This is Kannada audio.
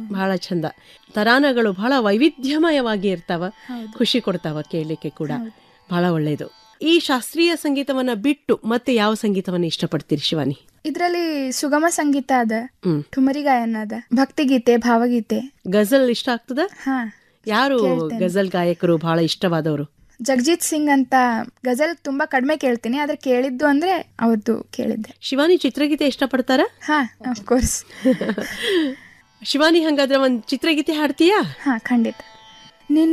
ಬಹಳ ಚಂದ ತರಾನಗಳು ಬಹಳ ವೈವಿಧ್ಯಮಯವಾಗಿ ಇರ್ತಾವ ಖುಷಿ ಕೊಡ್ತಾವ ಕೇಳಲಿಕ್ಕೆ ಕೂಡ ಬಹಳ ಒಳ್ಳೆಯದು ಈ ಶಾಸ್ತ್ರೀಯ ಸಂಗೀತವನ್ನ ಬಿಟ್ಟು ಮತ್ತೆ ಯಾವ ಸಂಗೀತವನ್ನ ಇಷ್ಟಪಡ್ತೀರಿ ಶಿವಾನಿ ಇದ್ರಲ್ಲಿ ಸುಗಮ ಸಂಗೀತ ಅದ ಹ್ಮ್ ठुमरी ಗಾಯನ ಅದ ಭಕ್ತಿಗೀತೆ ಭಾವಗೀತೆ ಗಜಲ್ ಇಷ್ಟ ಆಗ್ತದ ಹಾ ಯಾರು ಗಜಲ್ ಗಾಯಕರು ಬಹಳ ಇಷ್ಟವಾದವರು ಜಗಜೀತ್ ಸಿಂಗ್ ಅಂತ ಗಜಲ್ ತುಂಬಾ ಕಡಿಮೆ ಕೇಳ್ತೀನಿ ಆದ್ರೆ ಕೇಳಿದ್ದು ಅಂದ್ರೆ ಅವ್ರದ್ದು ಕೇಳಿದ್ದೆ ಶಿವಾನಿ ಚಿತ್ರಗೀತೆ ಇಷ್ಟಪಡ್ತಾರ ಹಾ ಕೋರ್ಸ್ ಶಿವಾನಿ ಹಂಗಾದ್ರೆ ಒಂದ್ ಚಿತ್ರಗೀತೆ ಹಾಡ್ತೀಯಾ ಹಾ ಖಂಡಿತ ನಿನ್ನ